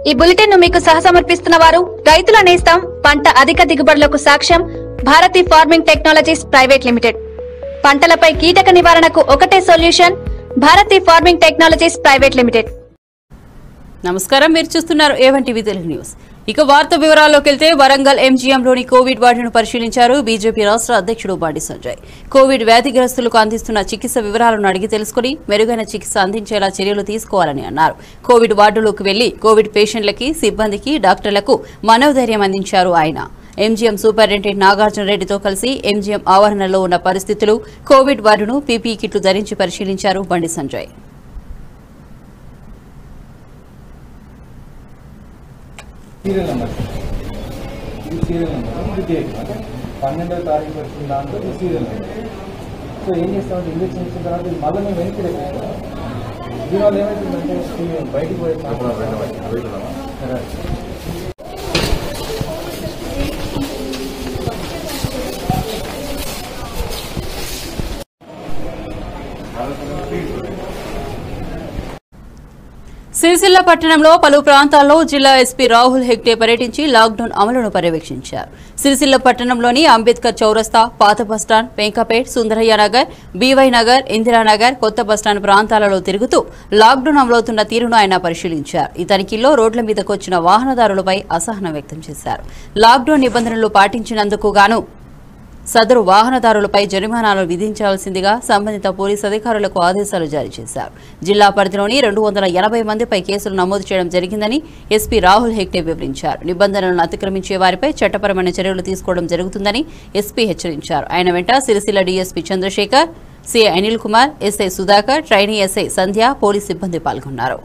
ఈ బులెటిన్ ను మీకు సహసమర్పిస్తున్న వారు రైతుల నేస్తం పంట అధిక దిగుబడులకు సాక్ష్యం Bharathi farming technologies private limited పంటలపై కీటక నివారణకు ఒకటే solution Bharathi farming technologies private limited నమస్కారం మీరు చూస్తున్నారు ఏవన్ టీవీ తెలుగు న్యూస్ ఇక వార్త వివరాల్లోకి వెళ్తే వరంగల్ ఎంజీఎంలోని కోవిడ్ వార్డును పరిశీలించారు బీజేపీ రాష్ట్ర అధ్యక్షుడు బండి సంజయ్ కోవిడ్ వ్యాధిగ్రస్తులకు అందిస్తున్న చికిత్స వివరాలను అడిగి తెలుసుకుని మెరుగైన చికిత్స అందించేలా చర్యలు తీసుకోవాలని అన్నారు కోవిడ్ వార్డులోకి వెళ్లి కోవిడ్ పేషెంట్లకి సిబ్బందికి డాక్టర్లకు మనోధైర్యం అందించారు ఆయన ఎంజీఎం సూపరింటెండెంట్ నాగార్జున రెడ్డితో కలిసి ఎంజీఎం ఆవరణలో ఉన్న పరిస్థితులు కోవిడ్ వార్డును పీపీ కిట్లు ధరించి పరిశీలించారు బండి సంజయ్ సీరియల్ నెంబర్ ఇది సీరియల్ నెంబర్ ఇది డేట్ అంటే పన్నెండవ తారీఖు వచ్చిన దాంట్లో ఇది సీరియల్ నెంబర్ సో ఏం చేస్తామంటే ఇంజక్షన్ ఇచ్చిన తర్వాత ఇది మళ్ళీ మేము వెనక్కి రేపు దీనివల్ల ఏమవుతుందంటే ఇది బయటికి పోయే సిరిసిల్ల పట్టణంలో పలు ప్రాంతాల్లో జిల్లా ఎస్పీ రాహుల్ హెగ్డే పర్యటించి లాక్డౌన్ అమలును పర్యవేక్షించారు సిరిసిల్ల పట్టణంలోని అంబేద్కర్ చౌరస్తా పాత బస్టాండ్ వెంకపేట్ సుందరయ్య నగర్ బీవై నగర్ ఇందిరానగర్ కొత్త బస్టాండ్ ప్రాంతాలలో తిరుగుతూ లాక్డౌన్ అమలవుతున్న తీరును ఆయన పరిశీలించారు ఈ తనిఖీల్లో రోడ్ల మీదకు వచ్చిన వాహనదారులపై అసహనం వ్యక్తం చేశారు లాక్డౌన్ నిబంధనలు పాటించినందుకు గాను సదరు వాహనదారులపై జరిమానాలు విధించాల్సిందిగా సంబంధిత పోలీసు అధికారులకు ఆదేశాలు జారీ చేశారు జిల్లా పరిధిలోని రెండు వందల ఎనభై మందిపై కేసులు నమోదు చేయడం జరిగిందని ఎస్పీ రాహుల్ హెగ్డే వివరించారు నిబంధనలను అతిక్రమించే వారిపై చట్టపరమైన చర్యలు తీసుకోవడం జరుగుతుందని ఎస్పీ హెచ్చరించారు ఆయన వెంట Sircilla DSP Chandrashekar CI Anil Kumar SI Sudhakar trainee SI Sandhya police సిబ్బంది పాల్గొన్నారు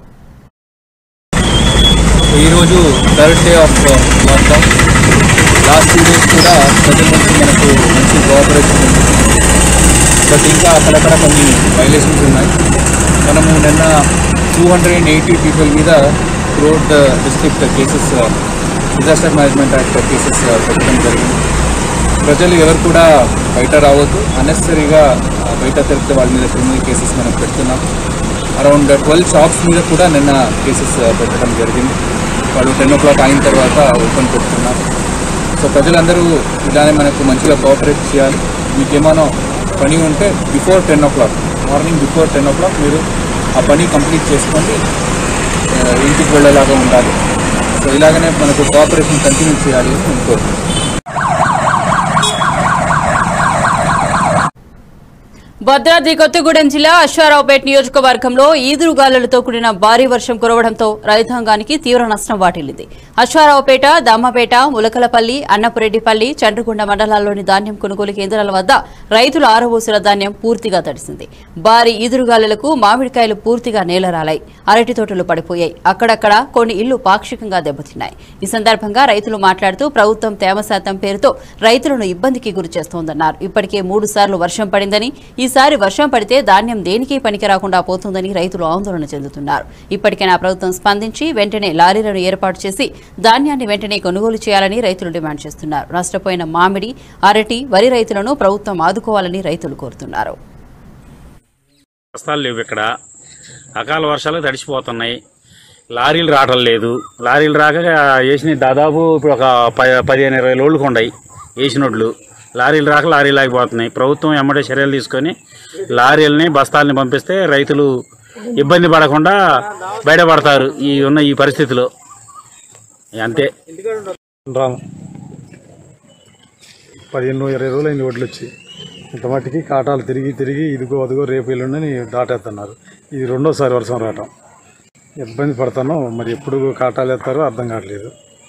ఈరోజు third day of lockdown last two days కూడా ప్రజల నుంచి మనకు మంచి కోఆపరేషన్ ఉంది బట్ ఇంకా అక్కడక్కడ కొన్ని వైలేషన్స్ ఉన్నాయి మనము నిన్న two hundred and eighty people మీద throughout the district cases disaster management act cases పెట్టడం జరిగింది ప్రజలు ఎవరు కూడా బయట రావద్దు అన్నెసరీగా బయట తిరిగితే వాళ్ళ మీద క్రిమినల్ కేసెస్ మనం పెడుతున్నాం అరౌండ్ ట్వెల్వ్ షాప్స్ మీద కూడా నిన్న కేసెస్ పెట్టడం జరిగింది వాళ్ళు టెన్ ఓ క్లాక్ అయిన తర్వాత ఓపెన్ పెడుతున్నారు సో ప్రజలందరూ ఇలానే మనకు మంచిగా కోఆపరేట్ చేయాలి మీకు ఏమైనా పని ఉంటే before ten o'clock morning before ten o'clock మీరు ఆ పని కంప్లీట్ చేసుకోండి ఆ, ఇంటికి వెళ్ళేలాగా ఉండాలి సో ఇలాగనే మనకు కోఆపరేషన్ కంటిన్యూ చేయాలి అని నేను కోరుకుంటున్నాను భద్రాద్రి కొత్తగూడెం జిల్లా అశ్వారావుపేట నియోజకవర్గంలో ఈదురుగాలులతో కూడిన భారీ వర్షం కురవడంతో రైతాంగానికి తీవ్ర నష్టం వాటిల్లింది అశ్వారావుపేట దమ్మపేట ములకలపల్లి అన్నపురెడ్డిపల్లి చండ్రగుండ మండలాల్లోని ధాన్యం కొనుగోలు కేంద్రాల వద్ద రైతులు ఆరబోసిన ధాన్యం పూర్తిగా తడిసింది భారీ ఈదురుగాలులకు మామిడికాయలు పూర్తిగా నేలరాలాయి అరటి తోటలు పడిపోయాయి అక్కడక్కడ కొన్ని ఇళ్లు పాక్షికంగా దెబ్బతిన్నాయి ఈ సందర్భంగా రైతులు మాట్లాడుతూ ప్రభుత్వం తేమ శాతం పేరుతో రైతులను ఇబ్బందికి గురి చేస్తోందన్నారు ఇప్పటికే మూడు సార్లు వర్షం పడిందని ఈసారి వర్షం పడితే ధాన్యం దేనికి పనికి రాకుండా పోతుందని రైతులు ఆందోళన చెందుతున్నారు ఇప్పటికైనా ప్రభుత్వం స్పందించి వెంటనే లారీలను ఏర్పాటు చేసి ధాన్యాన్ని వెంటనే కొనుగోలు చేయాలని రైతులు డిమాండ్ చేస్తున్నారు నష్టపోయిన మామిడి అరటి వరి రైతులను ప్రభుత్వం ఆదుకోవాలని రైతులు కోరుతున్నారు బస్తాలు లేవు ఇక్కడ అకాల వర్షాలు తడిసిపోతున్నాయి లారీలు రావడం లేదు లారీలు రాక వేసిన దాదాపు ఇప్పుడు ఒక ప- పదిహేను ఇరవై లోడ్లు కొండాయి వేసినోడ్లు లారీలు రాక లారీలు ఆగిపోతున్నాయి ప్రభుత్వం ఎమ్మడే చర్యలు తీసుకొని లారీలని బస్తాలని పంపిస్తే రైతులు ఇబ్బంది పడకుండా బయటపడతారు ఈ ఉన్న ఈ పరిస్థితిలో అంతే రాము పదిహేను ఇరవై రోజులు అయింది వడ్లు వచ్చి ఇంత మట్టికి కాటాలు తిరిగి తిరిగి ఇదిగో అదిగో రేపు ఎల్లుండని దాటేస్తున్నారు ఇది రెండోసారి వర్షం రావటం ఇబ్బంది పడతాను మరి ఎప్పుడు కాటాలు వేస్తారో అర్థం కావట్లేదు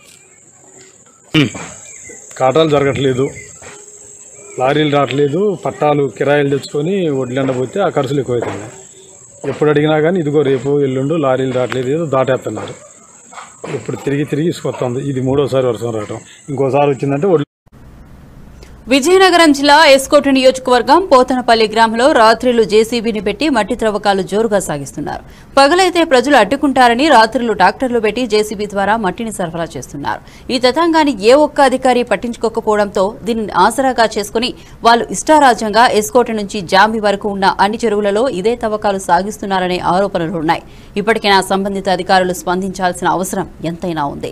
కాటాలు జరగట్లేదు లారీలు రావట్లేదు పట్టాలు కిరాయిలు తెచ్చుకొని వడ్లు ఎండబోతే ఆ ఖర్చులు ఎక్కువవుతున్నాయి ఎప్పుడు అడిగినా కానీ ఇదిగో రేపు ఎల్లుండు లారీలు రావట్లేదు ఏదో దాటేస్తున్నారు ఇప్పుడు తిరిగి తిరిగి ఇసుకొస్తుంది ఇది మూడోసారి వర్షం రావటం ఇంకోసారి వచ్చిందంటే వడ్లు విజయనగరం జిల్లా ఎస్కోట నియోజకవర్గం పోతనపల్లి గ్రామంలో రాత్రిలు జేసీబీని పెట్టి మట్టి త్రవ్వకాలు జోరుగా సాగిస్తున్నారు పగలైతే ప్రజలు అడ్డుకుంటారని రాత్రులు ట్రాక్టర్లు పెట్టి జేసీబీ ద్వారా మట్టిని సరఫరా చేస్తున్నారు ఈ తతంగాన్ని ఏ ఒక్క అధికారి పట్టించుకోకపోవడంతో దీనిని ఆసరాగా చేసుకుని వాళ్ళు ఇష్టారాజ్యంగా ఎస్కోట నుంచి జాంబి వరకు ఉన్న అన్ని చెరువులలో ఇదే తవ్వకాలు సాగిస్తున్నారనే ఆరోపణలున్నాయి ఇప్పటికైనా సంబంధిత అధికారులు స్పందించాల్సిన అవసరం ఎంతైనా ఉంది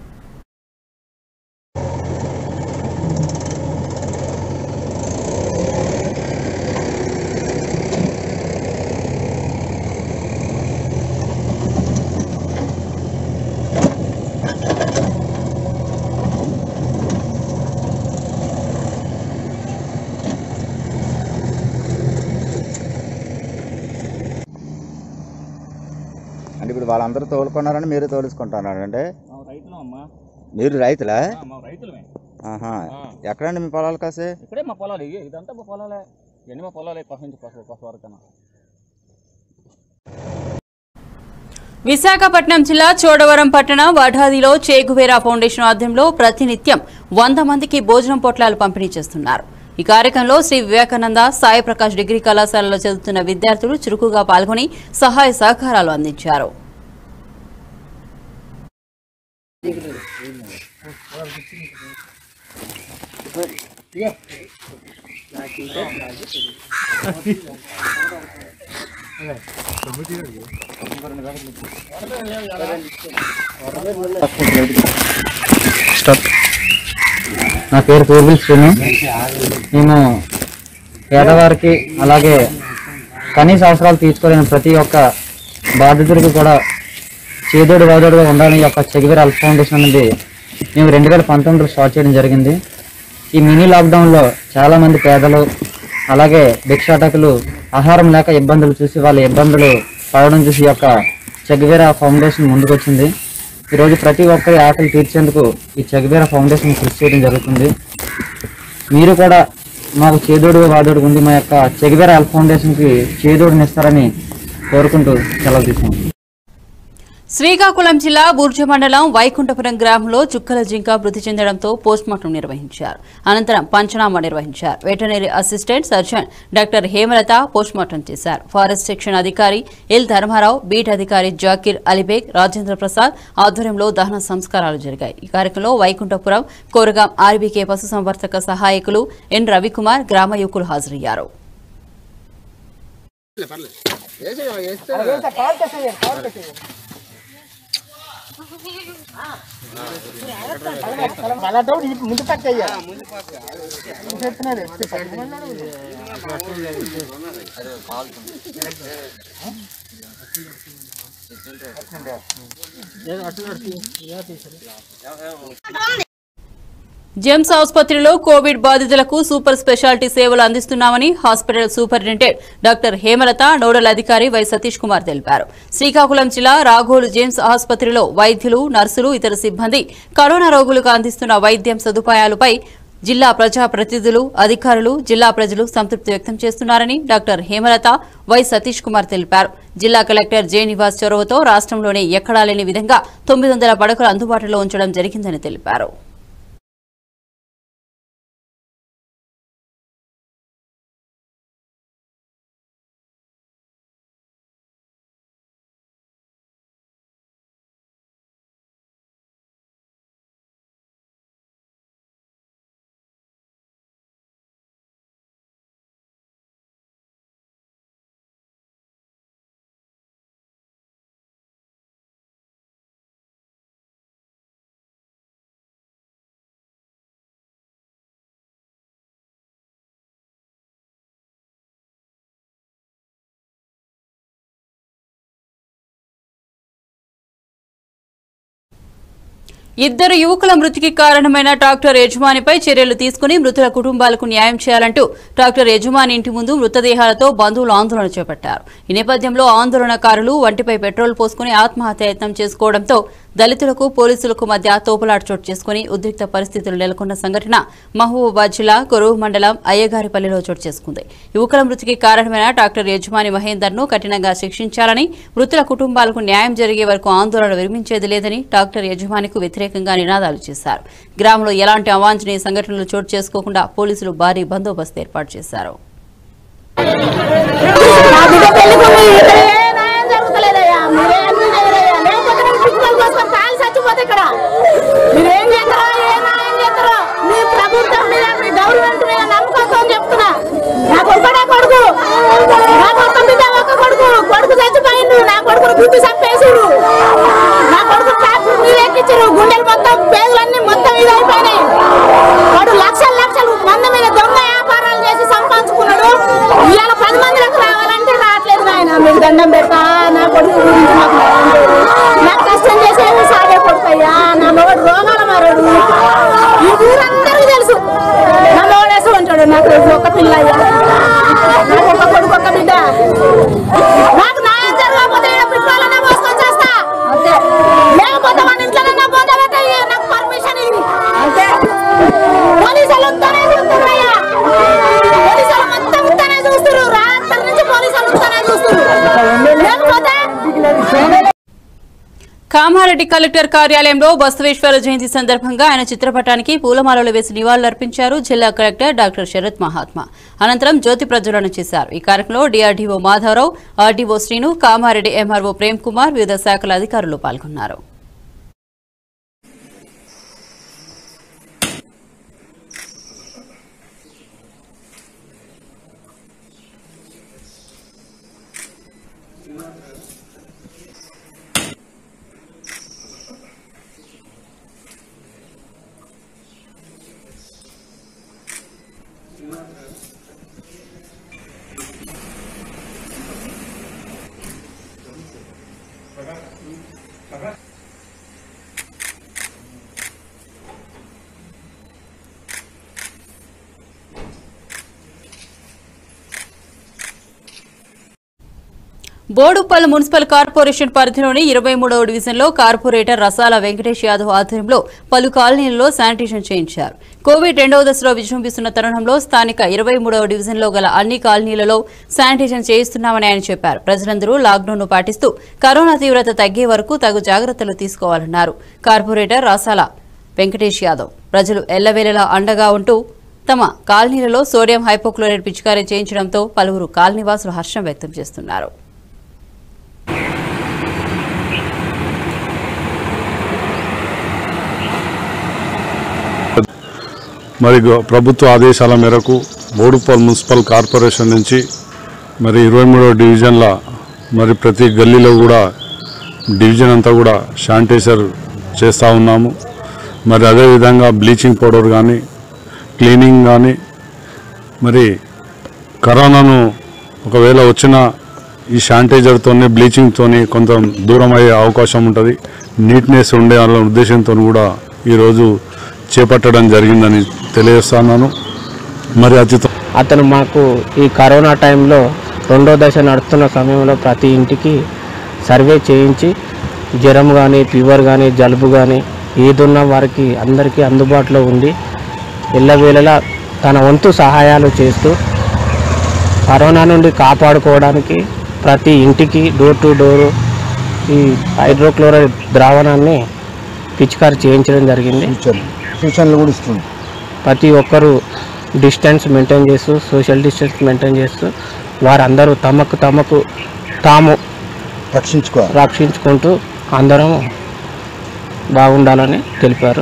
అంటే ఇప్పుడు వాళ్ళందరూ తోలుకున్నారని మీరు తోలుసుకుంటున్నారు అంటే రైతులు అమ్మా మీరు రైతులా మా రైతులమే ఆహా ఎక్కడండి మీ పొలాలు కాసే ఇక్కడే మా పొలాలు ఇవి ఇదంతా మా పొలాలే ఇవన్నీ మా పొలాలే కొస నుంచి కొస కొస వరకన్నా విశాఖపట్నం జిల్లా చోడవరం పట్టణ వఢాదిలో చేగువేరా ఫౌండేషన్ ఆధ్వర్యంలో ప్రతినిత్యం వంద మందికి భోజనం పొట్లాలు పంపిణీ చేస్తున్నారు ఈ కార్యక్రమంలో శ్రీ వివేకానంద సాయి ప్రకాష్ డిగ్రీ కళాశాలలో చదువుతున్న విద్యార్థులు చురుకుగా పాల్గొని సహాయ సహకారాలు అందించారు నా పేరు పూర్వీల్ శ్రీను మేము పేదవారికి అలాగే కనీస అవసరాలు తీర్చుకోలేని ప్రతి ఒక్క బాధితుడికి కూడా చేదోడు వాదోడుగా ఉండాలని ఈ యొక్క చెగివేర్ అల్ఫ్ ఫౌండేషన్ అనేది మేము రెండు వేల పంతొమ్మిదిలో స్టార్ట్ చేయడం జరిగింది ఈ మినీ లాక్డౌన్లో చాలా మంది పేదలు అలాగే భిక్షాటకులు ఆహారం లేక ఇబ్బందులు చూసి వాళ్ళ ఇబ్బందులు పడడం చూసి ఈ యొక్క చెగవేరా ఫౌండేషన్ ముందుకొచ్చింది ఈరోజు ప్రతి ఒక్కరి ఆకలి తీర్చేందుకు ఈ చెగవేరా ఫౌండేషన్ కృషి చేయడం జరుగుతుంది మీరు కూడా మాకు చేదోడు వాదోడు ఉంది మా యొక్క చెగవేరా అల్ ఫౌండేషన్కి చేదోడునిస్తారని కోరుకుంటూ సెలవు తీసుకుంటాం శ్రీకాకుళం జిల్లా బూర్జ మండలం వైకుంఠపురం గ్రామంలో చుక్కల జింక మృతి చెందడంతో పోస్టుమార్టం నిర్వహించారు అనంతరం పంచనామా నిర్వహించారు veterinary assistant surgeon doctor Hemalatha postmortem చేశారు ఫారెస్ట్ సెక్షన్ అధికారి ఎల్ ధర్మారావు బీట్ అధికారి జాకీర్ అలీబేగ్ రాజేంద్ర ప్రసాద్ ఆధ్వర్యంలో దహన సంస్కారాలు జరిగాయి ఈ కార్యక్రమంలో వైకుంఠపురం కోరగాం ఆర్బీకే పశుసంవర్ధక సహాయకులు ఎన్ రవికుమార్ గ్రామ యువకులు హాజరయ్యారు జెమ్స్ ఆసుపత్రిలో కోవిడ్ బాధితులకు సూపర్ స్పెషాలిటీ సేవలు అందిస్తున్నామని hospital superintendent doctor Hemalatha nodal అధికారి వై సతీష్ కుమార్ తెలిపారు శ్రీకాకుళం జిల్లా రాఘోలు జేమ్స్ ఆసుపత్రిలో వైద్యులు నర్సులు ఇతర సిబ్బంది కరోనా రోగులకు అందిస్తున్న వైద్యం సదుపాయాలపై జిల్లా ప్రజా ప్రతినిధులు అధికారులు జిల్లా ప్రజలు సంతృప్తి వ్యక్తం చేస్తున్నారని డాక్టర్ హేమలత వై సతీష్ కుమార్ తెలిపారు జిల్లా కలెక్టర్ జె నివాస్ చొరవతో రాష్ట్రంలోనే ఎక్కడా లేని విధంగా తొమ్మిది వందల పడకలు అందుబాటులో ఉంచడం జరిగిందని తెలిపారు ఇద్దరు యువకుల మృతికి కారణమైన ట్రాక్టర్ యజమానిపై చర్యలు తీసుకుని మృతుల కుటుంబాలకు న్యాయం చేయాలంటూ ట్రాక్టర్ యజమాని ఇంటి ముందు మృతదేహాలతో బంధువులు ఆందోళన చేపట్టారు ఈ నేపథ్యంలో ఆందోళనకారులు వంటిపై పెట్రోల్ పోసుకుని ఆత్మహత్య యత్నం చేసుకోవడంతో దళితులకు పోలీసులకు మధ్య తోపులాట చోటు చేసుకుని ఉద్రిక్త పరిస్థితులు నెలకొన్న సంఘటన మహబూబాబాద్ జిల్లా కొరువు మండలం అయ్యగారిపల్లిలో చోటు చేసుకుంది యువకుల మృతికి కారణమైన డాక్టర్ యజమాని మహేందర్ ను కఠినంగా శిక్షించాలని మృతుల కుటుంబాలకు న్యాయం జరిగే వరకు ఆందోళన విరమించేది లేదని డాక్టర్ యజమానికి వ్యతిరేకంగా నినాదాలు చేశారు గ్రామంలో ఎలాంటి అవాంఛనీయ సంఘటనలు చోటు చేసుకోకుండా పోలీసులు భారీ బందోబస్తు ఏర్పాటు చేశారు నా బిడ్డ పెళ్లికి ఇక్కడ ఏ న్యాయం జరుగుతలేదయ్యా మీరేం చేయలేదయ్యా లేకపోతే నేను పిల్లల కోసం కాలు చచ్చిపోతే ఇక్కడ మీరేం చేస్తారో ఏ న్యాయం చేస్తారో మీ ప్రభుత్వం మీద మీ గవర్నమెంట్ మీద నమ్మకంతో చెప్తున్నా నాకు ఒక్కడే కొడుకు నాకు ఒక్క బిడ్డ ఒక్క కొడుకు కొడుకు చచ్చిపోయిండు నా కొడుకును గుర్తు చంపేసిరు నా కొడుకు ట్రాక్టర్ మీద ఎక్కించారు గుండెలు మొత్తం పేగులన్నీ మొత్తం ఇది అయిపోయినాయి వాడు లక్షల లక్షలు మంది మీద దొంగ వ్యాపారాలు చేసి సంపాదించుకున్నాడు ఇవాళ పది మందిలకు రావాలంటే రావట్లేదు నాయన మీకు దండం పెడతా నా కొడుకు గురించి నాకు న్యాయం చేయండి. నాకు కష్టం చేసేది సాగే కొడుకయ్యా నా మొగడు రోగాల మారాడు ఈ ఊరందరికీ తెలుసు నా మొగడు వేసి ఉంటాడు నాకు ఒక పిల్ల అయ్యా నాకు ఒక కొడుకు ఒక బిడ్డ నాకు న్యాయం జరగకపోతే ఈడ పిట్రోలనే మోసుకొని చేస్తా అంతే లేకపోతే మన ఇంట్లోనే బోధ పెట్టయ్యా నాకు పర్మిషన్ ఇది అంతే పోలీసులు వస్తానే చూస్తున్నారయ్యా పోలీసులు మొత్తం వస్తానే చూస్తారు రాత్రి నుంచి పోలీసులు వస్తానే చూస్తారు లేకపోతే కామారెడ్డి కలెక్టర్ కార్యాలయంలో బసవేశ్వర జయంతి సందర్భంగా ఆయన చిత్రపటానికి పూలమాలలు వేసి నివాళులర్పించారు జిల్లా కలెక్టర్ డాక్టర్ శరత్ మహాత్మా అనంతరం జ్యోతి ప్రజ్వలన చేశారు ఈ కార్యక్రమంలో DRDO Madhavarao RDO Srinu Kamareddy MRO Prem Kumar వివిధ శాఖల అధికారులు పాల్గొన్నారు బోడుపల్లి మున్సిపల్ కార్పొరేషన్ పరిధిలోని ఇరవై మూడవ డివిజన్లో కార్పొరేటర్ రసాల వెంకటేష్ యాదవ్ ఆధ్వర్యంలో పలు కాలనీలలో శానిటేషన్ చేయించారు కోవిడ్ రెండవ దశలో విజృంభిస్తున్న తరుణంలో స్థానిక ఇరవై మూడవ డివిజన్లో గల అన్ని కాలనీలలో శానిటేషన్ చేయిస్తున్నామని ఆయన చెప్పారు ప్రజలందరూ లాక్డౌన్ పాటిస్తూ కరోనా తీవ్రత తగ్గే వరకు తగు జాగ్రత్తలు తీసుకోవాలన్నారు కార్పొరేటర్ రసాల వెంకటేష్ యాదవ్ ప్రజలు ఎల్లవేళలా అండగా ఉంటూ తమ కాలనీలలో సోడియం హైపోక్లోరైడ్ పిచికారీ చేయించడంతో పలువురు కాలనీవాసులు హర్షం వ్యక్తం చేస్తున్నారు మరి గ- ప్రభుత్వ ఆదేశాల మేరకు బోడుపల్ మున్సిపల్ కార్పొరేషన్ నుంచి మరి ఇరవై మూడవ డివిజన్ల మరి ప్రతి గల్లీలో కూడా డివిజన్ అంతా కూడా శానిటైజర్ చేస్తూ ఉన్నాము మరి అదేవిధంగా బ్లీచింగ్ పౌడర్ కానీ క్లీనింగ్ కానీ మరి కరోనాను ఒకవేళ వచ్చిన ఈ శానిటైజర్తోనే బ్లీచింగ్తోని కొంత దూరం అయ్యే అవకాశం ఉంటుంది నీట్నెస్ ఉండే అన్న ఉద్దేశంతో కూడా ఈరోజు చేపట్టడం జరిగిందని తెలియజేస్తున్నాను మరి అతి త్వ- అతను మాకు ఈ కరోనా టైంలో రెండో దశ నడుస్తున్న సమయంలో ప్రతి ఇంటికి సర్వే చేయించి జ్వరం కానీ ఫీవర్ కానీ జలుబు కానీ ఏదున్న వారికి అందరికీ అందుబాటులో ఉండి ఎల్లవేళలా తన వంతు సహాయాలు చేస్తూ కరోనా నుండి కాపాడుకోవడానికి ప్రతి ఇంటికి డోర్ టు డోరు ఈ హైడ్రోక్లోరైడ్ ద్రావణాన్ని పిచికారి చేయించడం జరిగింది సూచనలు కూడా ఇస్తుంది ప్రతి ఒక్కరూ డిస్టెన్స్ మెయింటైన్ చేస్తూ సోషల్ డిస్టెన్స్ మెయింటైన్ చేస్తూ వారందరూ తమకు తమకు తాము రక్షించుకోవాలి రక్షించుకుంటూ అందరం బాగుండాలని తెలిపారు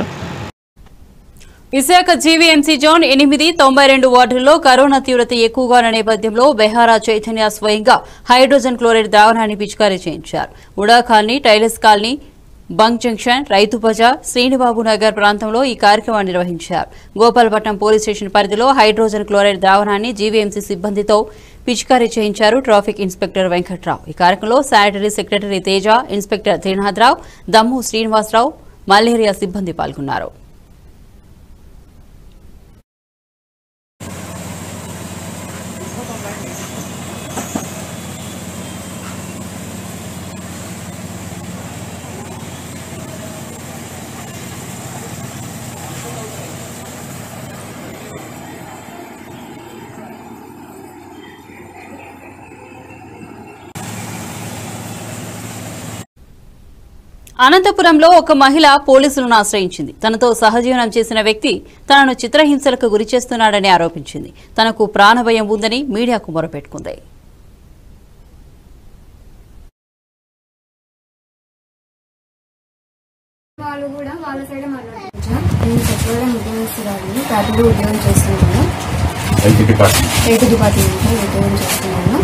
విశాఖ జీవీఎంసీ జోన్ ఎనిమిది తొంభై రెండు వార్డుల్లో కరోనా తీవ్రత ఎక్కువగా ఉన్న నేపథ్యంలో బెహారా చైతన్య స్వయంగా హైడ్రోజన్ క్లోరైడ్ ద్రావణాన్ని పిచికారీ చేయించారు UDA colony tailors colony bunk junction Rythu Bazar Srinibabu Nagar ప్రాంతంలో ఈ కార్యక్రమాన్ని నిర్వహించారు గోపాలపట్నం పోలీస్ స్టేషన్ పరిధిలో హైడ్రోజన్ క్లోరైడ్ ద్రావణాన్ని జీవీఎంసీ సిబ్బందితో పిచికారీ చేయించారు ట్రాఫిక్ ఇన్స్పెక్టర్ వెంకట్రావు ఈ కార్యక్రమంలో sanitary secretary Teja inspector Trinatharao Dammu Srinivasarao malaria సిబ్బంది పాల్గొన్నారు అనంతపురంలో ఒక మహిళ పోలీసులను ఆశ్రయించింది తనతో సహజీవనం చేసిన వ్యక్తి తనను చిత్రహింసలకు గురి చేస్తున్నాడని ఆరోపించింది తనకు ప్రాణభయం ఉందని మీడియాకు మొరపెట్టుకుంది వాళ్ళు కూడా వాళ్ళ సైడ్ మాట్లాడుతున్నారు నేను చెప్పడం ఉద్యోగస్తురాలిని ప్యాటలో ఉద్యోగం చేస్తున్నాను ఎయిత్ డిపార్ట్మెంట్లో ఉద్యోగం చేస్తున్నాను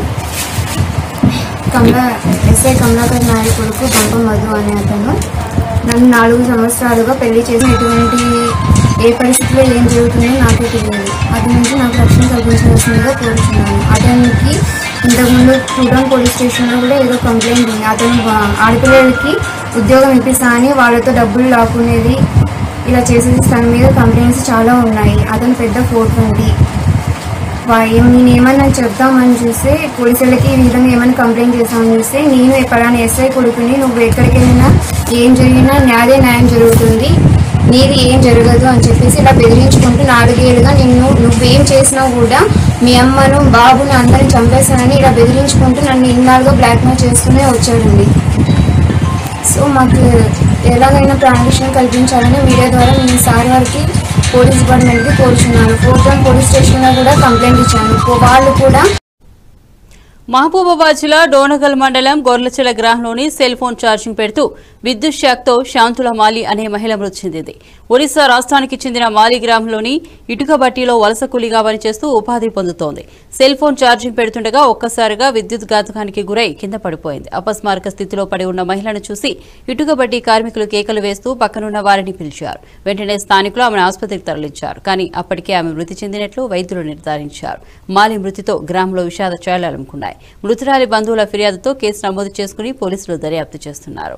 కమలా ఎస్ఐ కమలాకర్ నాయుడు కొడుకు గంప మధు అనే అతను నన్ను నాలుగు సంవత్సరాలుగా పెళ్లి చేసి ఎటువంటి ఏ పరిస్థితిలో ఏం జరుగుతుందో నాకే తెలియదు అది నుంచి నాకు రక్షణ కల్పించవలసిందిగా కోరుతున్నాను అతనికి ఇంతకుముందు చూడడం పోలీస్ స్టేషన్లో కూడా ఏదో కంప్లైంట్ ఉంది అతను వా- ఆడపిల్లలకి ఉద్యోగం ఇప్పిస్తా అని వాళ్ళతో డబ్బులు లాక్కునేది ఇలా చేసేది తన మీద కంప్లైంట్స్ చాలా ఉన్నాయి అతను పెద్ద ఫోర్ ట్వంటీ నేను ఏమన్నా చెప్తామని చూస్తే పోలీసులకి ఈ విధంగా ఏమైనా కంప్లైంట్ చేస్తామని చూస్తే నేను పలానా ఎస్ఐ కొడుకుని నువ్వు ఎక్కడికి వెళ్ళినా ఏం జరిగినా న్యాయే న్యాయం జరుగుతుంది నీది ఏం జరగదు అని చెప్పేసి ఇలా బెదిరించుకుంటూ నాలుగేళ్ళుగా నిన్ను నువ్వేం చేసినా కూడా మీ అమ్మను బాబుని అందరిని చంపేస్తానని ఇలా బెదిరించుకుంటూ నన్ను ఇన్నాళ్ళుగా బ్లాక్మెయిల్ చేస్తూనే వచ్చాడండి సో మాకు ఎలాగైనా ప్రాణరక్షణ కల్పించాలని మీడియా ద్వారా నేను సార్ వారికి పోలీస్ డిపార్ట్మెంట్కి కోరుచున్నాను ఫోర్త్ పోలీస్ స్టేషన్లో కూడా కంప్లైంట్ ఇచ్చాను పో- వాళ్ళు కూడా మహబూబాబాద్ జిల్లా డోనగల్ మండలం గొర్లచెల గ్రామంలోని సెల్ ఫోన్ ఛార్జింగ్ పెడుతూ విద్యుత్ షాక్తో శాంతుల మాలి అనే మహిళ మృతి చెందింది ఒడిశా రాష్ట్రానికి చెందిన మాలి గ్రామంలోని ఇటుక బట్టీలో వలస కూలీగా పనిచేస్తూ ఉపాధి పొందుతోంది సెల్ ఫోన్ ఛార్జింగ్ పెడుతుండగా ఒక్కసారిగా విద్యుత్ ఘాతకానికి గురై కింద పడిపోయింది అపస్మారక స్థితిలో పడి ఉన్న మహిళను చూసి ఇటుక బట్టి కార్మికులు కేకలు వేస్తూ పక్కనున్న వారిని పిలిచారు వెంటనే స్థానికులు ఆమెను ఆసుపత్రికి తరలించారు కానీ అప్పటికే ఆమె మృతి చెందినట్లు వైద్యులు నిర్ధారించారు మాలి మృతితో గ్రామంలో విషాద ఛాయలనుకున్నాయి మృతురాలి బంధువుల ఫిర్యాదుతో కేసు నమోదు చేసుకుని పోలీసులు దర్యాప్తు చేస్తున్నారు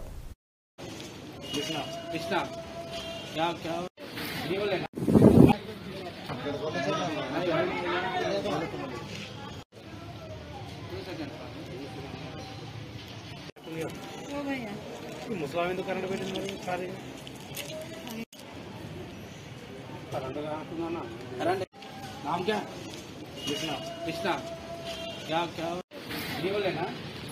ముసలాం ఎందుకు కరెంట్ పెట్టింది మరి ఖాళీ కరెంట్ కాకుండా కరెంట్ नाम क्या कृष्णा कृष्णा क्या क्या ये बोले ना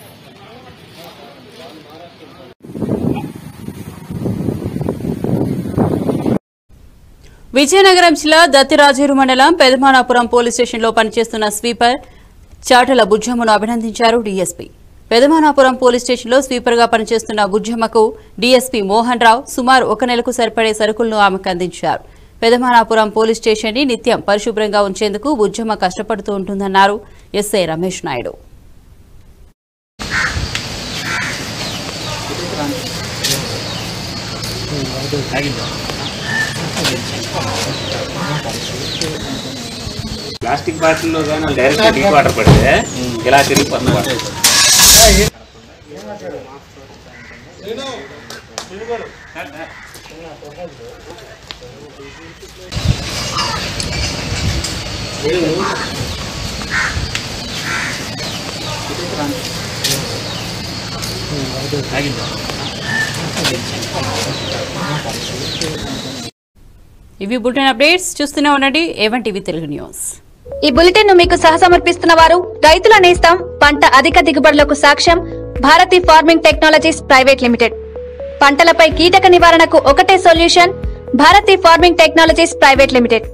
విజయనగరం జిల్లా దత్తిరాజేరు మండలం పెదమానాపురం పోలీస్ స్టేషన్లో పనిచేస్తున్న స్వీపర్ చాటల బుజ్జమ్మను అభినందించారు డీఎస్పీ పెదమానాపురం పోలీస్ స్టేషన్లో స్వీపర్గా పనిచేస్తున్న బుజ్జమ్మకు డీఎస్పీ మోహన్ రావు సుమారు ఒక నెలకు సరిపడే సరుకులను ఆమెకు అందించారు పెదమానాపురం పోలీస్ స్టేషన్ని నిత్యం పరిశుభ్రంగా ఉంచేందుకు బుజ్జమ్మ కష్టపడుతూ ఉంటుందన్నారు ఎస్ఐ రమేష్ నాయుడు ప్లాస్టిక్ బాటిల్లో కానీ డైరెక్ట్ డీప్ వాటర్ పడితే ఇలా తిరిగిపోతుంది వాటర్ ఇవి బులెటిన్ అప్డేట్స్ చూస్తూనే ఉండండి ఏవన్ టీవీ తెలుగు న్యూస్ ఈ బులెటిన్ ను మీకు సహసమర్పిస్తున్న వారు రైతుల నేస్తం పంట అధిక దిగుబడులకు సాక్ష్యం Bharathi farming technologies private limited పంటలపై కీటక నివారణకు ఒకటే solution Bharathi farming technologies private limited